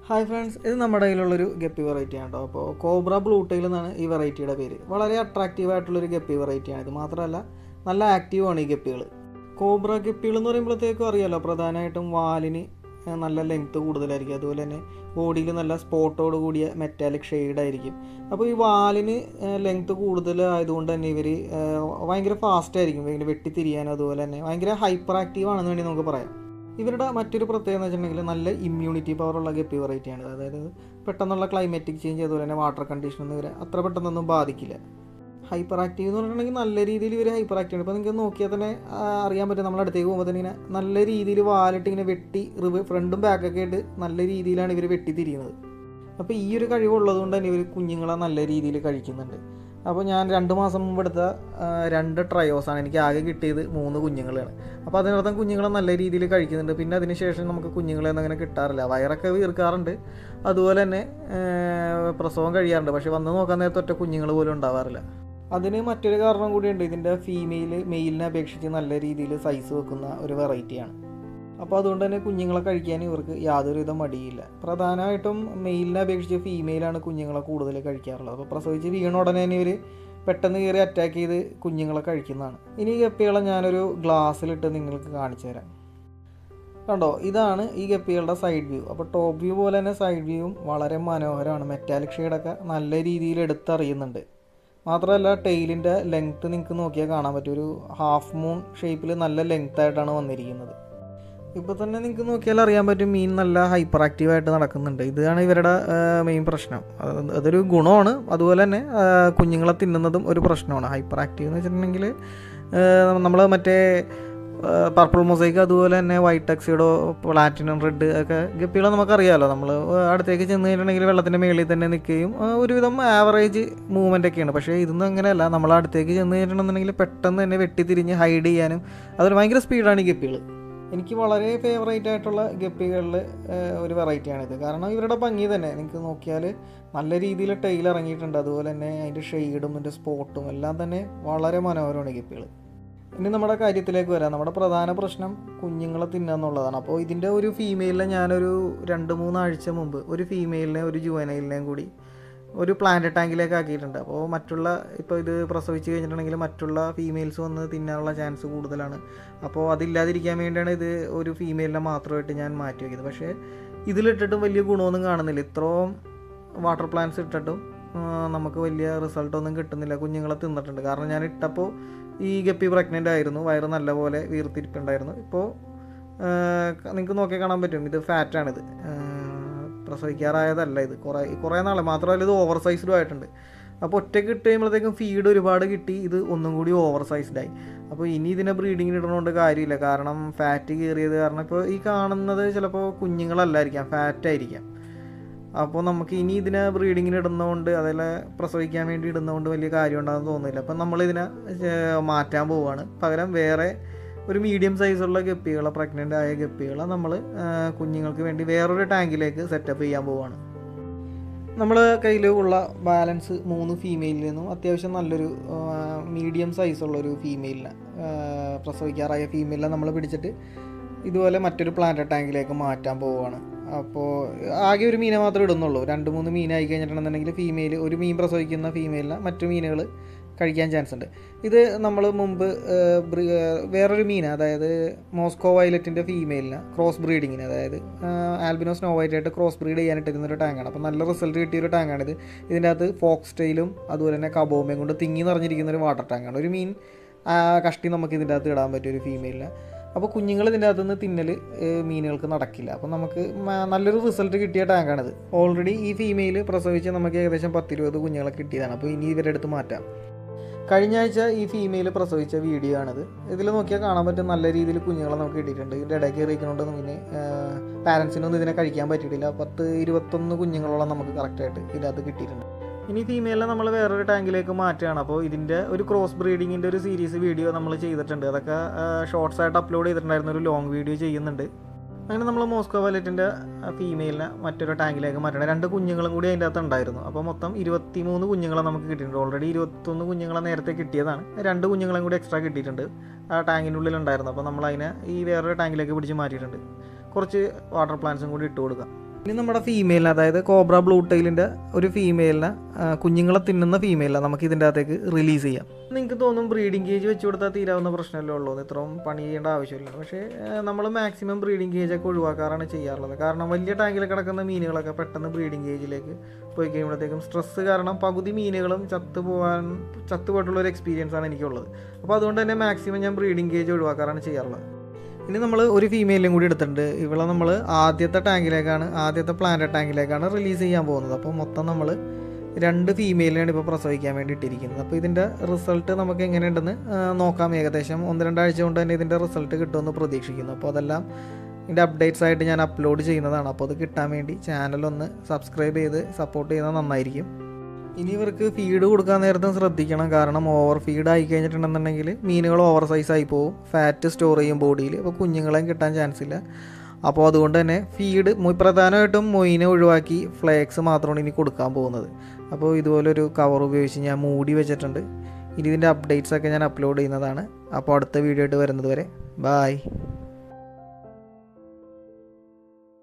hi friends ഇത് നമ്മുടെ കയ്യിലുള്ളൊരു guppy variety ആണ് കേട്ടോ അപ്പോൾ കോബ്ര ബ്ലൂ ടൈൽ എന്നാണ് ഈ വെറൈറ്റിയുടെ പേര് വളരെ അട്രാക്റ്റീവ് ആയിട്ടുള്ളൊരു ഗപ്പി വെറൈറ്റിയാണ് ഇത് മാത്രമല്ല നല്ല ആക്റ്റീവ് ആണ് ഈ ഗപ്പികൾ കോബ്ര ഗപ്പികൾ എന്ന് പറയുമ്പോഴത്തേക്കും അറിയാലോ പ്രധാനമായിട്ടും വാലിന് ഏഹ്, നല്ല ലെങ്ത്ത് കൂടുതലായിരിക്കും അതുപോലെ തന്നെ ബോഡിയിൽ നല്ല സ്പോട്ടോട് കൂടിയ മെറ്റാലിക് ഷെയ്ഡ് ആയിരിക്കും അപ്പോൾ ഈ വാലിന് ലെങ്ത്ത് കൂടുതൽ ആയതുകൊണ്ട് തന്നെ ഇവർ ഭയങ്കര ഫാസ്റ്റ് ആയിരിക്കും ഇങ്ങനെ വെട്ടിത്തിരിയാനും അതുപോലെ തന്നെ ഭയങ്കര ഹൈപ്പർ ആക്റ്റീവ് ആണെന്ന് വേണ്ടി നമുക്ക് പറയാം ഇവരുടെ മറ്റൊരു പ്രത്യേകത എന്ന് വെച്ചിട്ടുണ്ടെങ്കിൽ നല്ല ഇമ്മ്യൂണിറ്റി പവർ ഉള്ള ഗപ്പി വെറൈറ്റിയാണ് അതായത് പെട്ടെന്നുള്ള ക്ലൈമാറ്റിക് ചേഞ്ച് അതുപോലെ തന്നെ വാട്ടർ കണ്ടീഷനൊന്നും ഇവരെ അത്ര പെട്ടെന്നൊന്നും ബാധിക്കില്ല ഹൈപ്പർ ആക്റ്റീവ് എന്ന് പറഞ്ഞിട്ടുണ്ടെങ്കിൽ നല്ല രീതിയിൽ ഇവർ ഹൈപ്പർ ആക്റ്റീവ് ആണ് ഇപ്പോൾ നിങ്ങൾക്ക് നോക്കിയാൽ തന്നെ ആ, അറിയാൻ പറ്റും നമ്മൾ അടുത്തേക്ക് പോകുമ്പോൾ തന്നെ ഇങ്ങനെ നല്ല രീതിയിൽ വാലിട്ട് ഇങ്ങനെ വെട്ടി റിവ് ഫ്രണ്ടും ബാക്കൊക്കെ ആയിട്ട് നല്ല രീതിയിലാണ് ഇവർ വെട്ടി തിരിയുന്നത് അപ്പോൾ ഈ ഒരു കഴിവുള്ളത് കൊണ്ട് തന്നെ ഇവർ കുഞ്ഞുങ്ങളെ നല്ല രീതിയിൽ കഴിക്കുന്നുണ്ട് അപ്പോൾ ഞാൻ രണ്ട് മാസം മുമ്പ് എടുത്ത ആ, രണ്ട് ട്രയോസാണ് എനിക്ക് ആകെ കിട്ടിയത് മൂന്ന് കുഞ്ഞുങ്ങളാണ് അപ്പോൾ അതിനർത്ഥം കുഞ്ഞുങ്ങളെ നല്ല രീതിയിൽ കഴിക്കുന്നുണ്ട് പിന്നെ അതിന് ശേഷം നമുക്ക് കുഞ്ഞുങ്ങളെ ഒന്നും അങ്ങനെ കിട്ടാറില്ല വയറൊക്കെ വീർക്കാറുണ്ട് അതുപോലെ തന്നെ ആ, പ്രസവം കഴിയാറുണ്ട് പക്ഷേ വന്ന് നോക്കാൻ നേരത്തെ ഒറ്റ കുഞ്ഞുങ്ങൾ പോലും ഉണ്ടാവാറില്ല അതിന് മറ്റൊരു കാരണം കൂടിയുണ്ട് ഇതിൻ്റെ ഫീമെയിൽ മെയിലിനെ അപേക്ഷിച്ച് നല്ല രീതിയിൽ സൈസ് വെക്കുന്ന ഒരു വെറൈറ്റിയാണ് അപ്പോൾ അതുകൊണ്ട് തന്നെ കുഞ്ഞുങ്ങളെ കഴിക്കാൻ ഇവർക്ക് യാതൊരുവിധ മടിയില്ല പ്രധാനമായിട്ടും മെയിലിനെ അപേക്ഷിച്ച് ഫീമെയിലാണ് കുഞ്ഞുങ്ങളെ കൂടുതൽ കഴിക്കാറുള്ളത് അപ്പോൾ പ്രസവിച്ച് വീണ ഉടനെ തന്നെ ഇവർ പെട്ടെന്ന് കയറി അറ്റാക്ക് ചെയ്ത് കുഞ്ഞുങ്ങളെ കഴിക്കുന്നതാണ് ഇനി ഈ ഗപ്പികളെ ഞാനൊരു ഗ്ലാസ്സിലിട്ട് നിങ്ങൾക്ക് കാണിച്ചു തരാം കണ്ടോ ഇതാണ് ഈ ഗപ്പികളുടെ സൈഡ് വ്യൂ അപ്പോൾ ടോപ്പ് വ്യൂ പോലെ തന്നെ സൈഡ് വ്യൂവും വളരെ മനോഹരമാണ് മെറ്റാലിക് ഷെയ്ഡൊക്കെ നല്ല രീതിയിൽ എടുത്തറിയുന്നുണ്ട് മാത്രമല്ല ടെയിലിൻ്റെ ലെങ്ത്ത് നിങ്ങൾക്ക് നോക്കിയാൽ കാണാൻ പറ്റും ഒരു ഹാഫ് മൂൺ ഷേപ്പിൽ നല്ല ലെങ്ത് ആയിട്ടാണ് വന്നിരിക്കുന്നത് ഇപ്പോൾ തന്നെ നിങ്ങൾക്ക് നോക്കിയാൽ അറിയാൻ പറ്റും മീൻ നല്ല ഹൈപ്പർ ആക്റ്റീവായിട്ട് നടക്കുന്നുണ്ട് ഇതാണ് ഇവരുടെ മെയിൻ പ്രശ്നം അത് അതൊരു ഗുണമാണ് അതുപോലെ തന്നെ ആ, കുഞ്ഞുങ്ങളെ തിന്നുന്നതും ഒരു പ്രശ്നമാണ് ഹൈപ്പർ ആക്റ്റീവ് എന്ന് വെച്ചിട്ടുണ്ടെങ്കിൽ നമ്മൾ മറ്റേ പർപ്പിൾ മൊസൈക്ക് അതുപോലെ തന്നെ വൈറ്റ് ടക്സിഡോ പ്ലാറ്റിനം റെഡ് ഒക്കെ ഗപ്പികളെ നമുക്കറിയാമല്ലോ നമ്മൾ അടുത്തേക്ക് ചെന്ന് കഴിഞ്ഞിട്ടുണ്ടെങ്കിൽ വെള്ളത്തിൻ്റെ മേളിൽ തന്നെ നിൽക്കുകയും ആ, ഒരുവിധം ആവറേജ് മൂവ്മെൻ്റ് ഒക്കെയാണ് പക്ഷേ ഇതൊന്നും അങ്ങനെയല്ല നമ്മൾ അടുത്തേക്ക് ചെന്ന് കഴിഞ്ഞിട്ടുണ്ടെങ്കിൽ പെട്ടെന്ന് തന്നെ വെട്ടിത്തിരിഞ്ഞ് ഹൈഡ് ചെയ്യാനും അതൊരു ഭയങ്കര സ്പീഡാണ് ഈ ഗപ്പികൾ എനിക്ക് വളരെ ഫേവറേറ്റ് ആയിട്ടുള്ള ഗപ്പികളിൽ ഒരു വെറൈറ്റിയാണിത് കാരണം ഇവരുടെ ഭംഗി തന്നെ നിങ്ങൾക്ക് നോക്കിയാൽ നല്ല രീതിയിൽ ടൈൽ ഇറങ്ങിയിട്ടുണ്ട് അതുപോലെ തന്നെ അതിൻ്റെ ഷെയ്ഡും അതിൻ്റെ സ്പോട്ടും എല്ലാം തന്നെ വളരെ മനോഹരമാണ് ഈ ഗപ്പികൾ ഇനി നമ്മുടെ കാര്യത്തിലേക്ക് വരാം നമ്മുടെ പ്രധാന പ്രശ്നം കുഞ്ഞുങ്ങളെ തിന്നുക എന്നുള്ളതാണ് അപ്പോൾ ഇതിൻ്റെ ഒരു ഫീമെയിലിനെ ഞാനൊരു രണ്ട് മൂന്നാഴ്ച മുമ്പ് ഒരു ഫീമെയിലിനെ ഒരു ജുവനൈലിനെയും കൂടി ഒരു പ്ലാന്റ് ടാങ്കിലേക്ക് ആക്കിയിട്ടുണ്ട് അപ്പോൾ മറ്റുള്ള ഇപ്പോൾ ഇത് പ്രസവിച്ച് കഴിഞ്ഞിട്ടുണ്ടെങ്കിൽ മറ്റുള്ള ഫീമെയിൽസ് വന്ന് തിന്നാനുള്ള ചാൻസ് കൂടുതലാണ് അപ്പോൾ അതില്ലാതിരിക്കാൻ വേണ്ടിയാണ് ഇത് ഒരു ഫീമെയിലിനെ മാത്രമായിട്ട് ഞാൻ മാറ്റി വയ്ക്കുന്നത് പക്ഷേ ഇതിലിട്ടിട്ടും വലിയ ഗുണമൊന്നും കാണുന്നില്ല ഇത്രയും വാട്ടർ പ്ലാന്റ്സ് ഇട്ടിട്ടും ആ, നമുക്ക് വലിയ റിസൾട്ടൊന്നും കിട്ടുന്നില്ല കുഞ്ഞുങ്ങളെ തിന്നിട്ടുണ്ട് കാരണം ഞാൻ ഇട്ടപ്പോൾ ഈ ഗപ്പി പ്രഗ്നൻ്റ് ആയിരുന്നു വയറ് നല്ലപോലെ വീർത്തിരിപ്പുണ്ടായിരുന്നു ഇപ്പോൾ നിങ്ങൾക്ക് നോക്കി കാണാൻ പറ്റും ഇത് ഫാറ്റാണിത് പ്രസവിക്കാറായതല്ല ഇത് കുറേ കുറേ നാളെ മാത്രമല്ല ഇത് ഓവർ സൈസ്ഡും ആയിട്ടുണ്ട് അപ്പോൾ ഒറ്റയ്ക്ക് ഇട്ട് കഴിയുമ്പോഴത്തേക്കും ഫീഡ് ഒരുപാട് കിട്ടി ഇത് ഒന്നും കൂടി ഓവർ സൈസ്ഡായി അപ്പോൾ ഇനി ഇതിനെ ബ്രീഡിങ്ങിന് ഇടണോണ്ട് കാര്യമില്ല കാരണം ഫാറ്റ് കയറിയത് കാരണം ഇപ്പോൾ ഈ കാണുന്നത് ചിലപ്പോൾ കുഞ്ഞുങ്ങളല്ലായിരിക്കാം ഫാറ്റ് ആയിരിക്കാം അപ്പോൾ നമുക്ക് ഇനി ഇതിനെ ബ്രീഡിങ്ങിന് ഇടുന്നതുകൊണ്ട് അതല്ല പ്രസവിക്കാൻ വേണ്ടി ഇടുന്നതുകൊണ്ട് വലിയ കാര്യം ഉണ്ടാകുമെന്ന് തോന്നുന്നില്ല അപ്പം നമ്മളിതിനെ ഏർ, മാറ്റാൻ പോവുകയാണ് പകരം വേറെ ഒരു മീഡിയം സൈസുള്ള ഗപ്പികളെ പ്രഗ്നൻ്റ് ആയ ഗപ്പികളെ നമ്മൾ കുഞ്ഞുങ്ങൾക്ക് വേണ്ടി വേറൊരു ടാങ്കിലേക്ക് സെറ്റപ്പ് ചെയ്യാൻ പോവുകയാണ് നമ്മൾ കയ്യിൽ ഉള്ള ബാലൻസ് മൂന്ന് ഫീമെയിലിൽ നിന്നും അത്യാവശ്യം നല്ലൊരു മീഡിയം സൈസുള്ള ഒരു ഫീമെയിലിനെ പ്രസവിക്കാറായ ഫീമെയിലിനെ നമ്മൾ പിടിച്ചിട്ട് ഇതുപോലെ മറ്റൊരു പ്ലാന്റ് ടാങ്കിലേക്ക് മാറ്റാൻ പോവുകയാണ് അപ്പോൾ ആകെ ഒരു മീനെ മാത്രമേ ഇടുന്നുള്ളൂ രണ്ട് മൂന്ന് മീനായി കഴിഞ്ഞിട്ടുണ്ടെന്നുണ്ടെങ്കിൽ ഫീമെയിൽ ഒരു മീൻ പ്രസവിക്കുന്ന ഫീമെയിലിനെ മറ്റു മീനുകൾ കഴിക്കാൻ ചാൻസ് ഉണ്ട് ഇത് നമ്മൾ മുമ്പ് ഏർ, ബ്രി- ഏർ, വേറൊരു മീൻ അതായത് മോസ്കോ വയലറ്റിൻ്റെ ഫീമെയിലിന് ക്രോസ് ബ്രീഡിങ്ങിന് അതായത് ആൽബിനോ സ്നോ വൈറ്റ് ആയിട്ട് ക്രോസ് ബ്രീഡ് ചെയ്യാനിട്ടിരുന്ന ഒരു ടാങ്കാണ് അപ്പോൾ നല്ല റിസൾട്ട് കിട്ടിയ ഒരു ടാങ്കാണിത് ഇതിൻ്റെ അകത്ത് ഫോക്സ് ടെയിലും അതുപോലെ തന്നെ കബോമയും കൊണ്ട് തിങ്ങി നിറഞ്ഞിരിക്കുന്ന ഒരു വാട്ടർ ടാങ്കാണ് ഒരു മീൻ ആ, കഷ്ടി നമുക്ക് ഇതിൻ്റെ അകത്ത് ഇടാൻ പറ്റിയ ഒരു ഫീമെയിലിന് അപ്പോൾ കുഞ്ഞുങ്ങൾ ഇതിൻ്റെ അകത്ത് നിന്ന് തിന്നൽ മീനുകൾക്ക് നടക്കില്ല അപ്പോൾ നമുക്ക് മ- നല്ലൊരു റിസൾട്ട് കിട്ടിയ ടാങ്കാണിത് ഓൾറെഡി ഈ ഫീമെയിൽ പ്രസവിച്ച് നമുക്ക് ഏകദേശം പത്തിരുപത് കുഞ്ഞുങ്ങളെ കിട്ടിയതാണ് അപ്പോൾ ഇനി ഇവരുടെ അടുത്ത് മാറ്റാം കഴിഞ്ഞ ആഴ്ച ഈ ഫീമെയിൽ പ്രസവിച്ച വീഡിയോ ആണിത് ഇതിൽ നോക്കിയാൽ കാണാൻ പറ്റും നല്ല രീതിയിൽ കുഞ്ഞുങ്ങളെ നമുക്ക് കിട്ടിയിട്ടുണ്ട് ഇതിൻ്റെ ഇടയ്ക്ക് കയറിയിക്കൊണ്ട് പിന്നെ പാരൻസിനൊന്നും ഇതിനെ കഴിക്കാൻ പറ്റിയിട്ടില്ല പത്ത് ഇരുപത്തൊന്ന് കുഞ്ഞുങ്ങളോളം നമുക്ക് കറക്റ്റായിട്ട് ഇതിനകത്ത് കിട്ടിയിട്ടുണ്ട് ഇനി ഫീമെയിലിനെ നമ്മൾ വേറൊരു ടാങ്കിലേക്ക് മാറ്റുകയാണ് അപ്പോൾ ഇതിൻ്റെ ഒരു ക്രോസ് ബ്രീഡിങ്ങിൻ്റെ ഒരു സീരീസ് വീഡിയോ നമ്മൾ ചെയ്തിട്ടുണ്ട് അതൊക്കെ ഷോർട്സ് ആയിട്ട് അപ്ലോഡ് ചെയ്തിട്ടുണ്ടായിരുന്ന ഒരു ലോങ് വീഡിയോ ചെയ്യുന്നുണ്ട് അങ്ങനെ നമ്മൾ മോസ്കോ വയലറ്റിൻ്റെ ഫീമെയിലിനെ മറ്റൊരു ടാങ്കിലേക്ക് മാറ്റണം രണ്ട് കുഞ്ഞുങ്ങളും കൂടി അതിൻ്റെ അകത്ത് ഉണ്ടായിരുന്നു അപ്പോൾ മൊത്തം ഇരുപത്തി മൂന്ന് കുഞ്ഞുങ്ങളെ നമുക്ക് കിട്ടിയിട്ടുണ്ട് ഓൾറെഡി ഇരുപത്തൊന്ന് കുഞ്ഞുങ്ങളെ നേരത്തെ കിട്ടിയതാണ് രണ്ട് കുഞ്ഞുങ്ങളെയും കൂടി എക്സ്ട്രാ കിട്ടിയിട്ടുണ്ട് ആ ടാങ്കിൻ്റെ ഉള്ളിൽ ഉണ്ടായിരുന്നു അപ്പോൾ നമ്മൾ അതിനെ ഈ വേറൊരു ടാങ്കിലേക്ക് പിടിച്ച് മാറ്റിയിട്ടുണ്ട് കുറച്ച് വാട്ടർ പ്ലാന്റ്സും കൂടി ഇട്ട് കൊടുക്കാം ഇനി നമ്മുടെ ഫീമെയിലിനെ അതായത് കോബ്ര ബ്ലൂ ടൈലിൻ്റെ ഒരു ഫീമെയിലിനെ ആ, കുഞ്ഞുങ്ങളെ തിന്നുന്ന ഫീമെയിലിനെ നമുക്ക് ഇതിൻ്റെ അകത്തേക്ക് റിലീസ് ചെയ്യാം നിങ്ങൾക്ക് തോന്നും ബ്രീഡിംഗ് കേജ് വെച്ച് കൊടുത്താൽ തീരാവുന്ന പ്രശ്നമല്ലേ ഉള്ളൂ ഇത്രയും പണി ചെയ്യേണ്ട ആവശ്യമില്ല പക്ഷേ നമ്മൾ മാക്സിമം ബ്രീഡിംഗ് കേജൊക്കെ ഒഴിവാക്കാറാണ് ചെയ്യാറുള്ളത് കാരണം വലിയ ടാങ്കിൽ കിടക്കുന്ന മീനുകളൊക്കെ പെട്ടെന്ന് ബ്രീഡിംഗ് കേജിലേക്ക് പോയി കഴിയുമ്പോഴത്തേക്കും സ്ട്രെസ്സ് കാരണം പകുതി മീനുകളും ചത്തു പോകാൻ ചത്തുപോയിട്ടുള്ള ഒരു എക്സ്പീരിയൻസ് ആണ് എനിക്കുള്ളത് അപ്പോൾ അതുകൊണ്ട് തന്നെ മാക്സിമം ഞാൻ ബ്രീഡിംഗ് കേജ് ഒഴിവാക്കാറാണ് ചെയ്യാറുള്ളത് ഇനി നമ്മൾ ഒരു ഫീമെയിലും കൂടി എടുത്തിട്ടുണ്ട് ഇവളെ നമ്മൾ ആദ്യത്തെ ടാങ്കിലേക്കാണ് ആദ്യത്തെ പ്ലാന്റ് ടാങ്കിലേക്കാണ് റിലീസ് ചെയ്യാൻ പോകുന്നത് അപ്പോൾ മൊത്തം നമ്മൾ രണ്ട് ഫീമെയിലിനാണ് ഇപ്പോൾ പ്രസവിക്കാൻ വേണ്ടി ഇട്ടിരിക്കുന്നത് അപ്പോൾ ഇതിൻ്റെ റിസൾട്ട് നമുക്ക് എങ്ങനെയുണ്ടെന്ന് ആ, നോക്കാം ഏകദേശം ഒന്ന് രണ്ടാഴ്ച കൊണ്ട് തന്നെ ഇതിൻ്റെ റിസൾട്ട് കിട്ടുമെന്ന് പ്രതീക്ഷിക്കുന്നു അപ്പോൾ അതെല്ലാം ഇതിൻ്റെ അപ്ഡേറ്റ്സ് ആയിട്ട് ഞാൻ അപ്ലോഡ് ചെയ്യുന്നതാണ് അപ്പോൾ അത് കിട്ടാൻ വേണ്ടി ചാനലൊന്ന് സബ്സ്ക്രൈബ് ചെയ്ത് സപ്പോർട്ട് ചെയ്യുന്നത് നന്നായിരിക്കും ഇനി ഇവർക്ക് ഫീഡ് കൊടുക്കാൻ നേരത്തും ശ്രദ്ധിക്കണം കാരണം ഓവർ ഫീഡ് ആയി കഴിഞ്ഞിട്ടുണ്ടെന്നുണ്ടെങ്കിൽ മീനുകൾ ഓവർ സൈസ് ആയി പോകും ഫാറ്റ് സ്റ്റോർ ചെയ്യും ബോഡിയിൽ അപ്പോൾ കുഞ്ഞുങ്ങളെയും കിട്ടാൻ ചാൻസ് ഇല്ല അപ്പോൾ അതുകൊണ്ട് തന്നെ ഫീഡ് പ്രധാനമായിട്ടും മൊയിനെ ഒഴിവാക്കി ഫ്ലേക്സ് മാത്രമാണ് ഇനി കൊടുക്കാൻ പോകുന്നത് അപ്പോൾ ഇതുപോലൊരു കവർ ഉപയോഗിച്ച് ഞാൻ മൂടി വെച്ചിട്ടുണ്ട് ഇനി ഇതിൻ്റെ അപ്ഡേറ്റ്സ് ഒക്കെ ഞാൻ അപ്ലോഡ് ചെയ്യുന്നതാണ് അപ്പോൾ അടുത്ത വീഡിയോ ആയിട്ട് വരുന്നത് വരെ ബായ്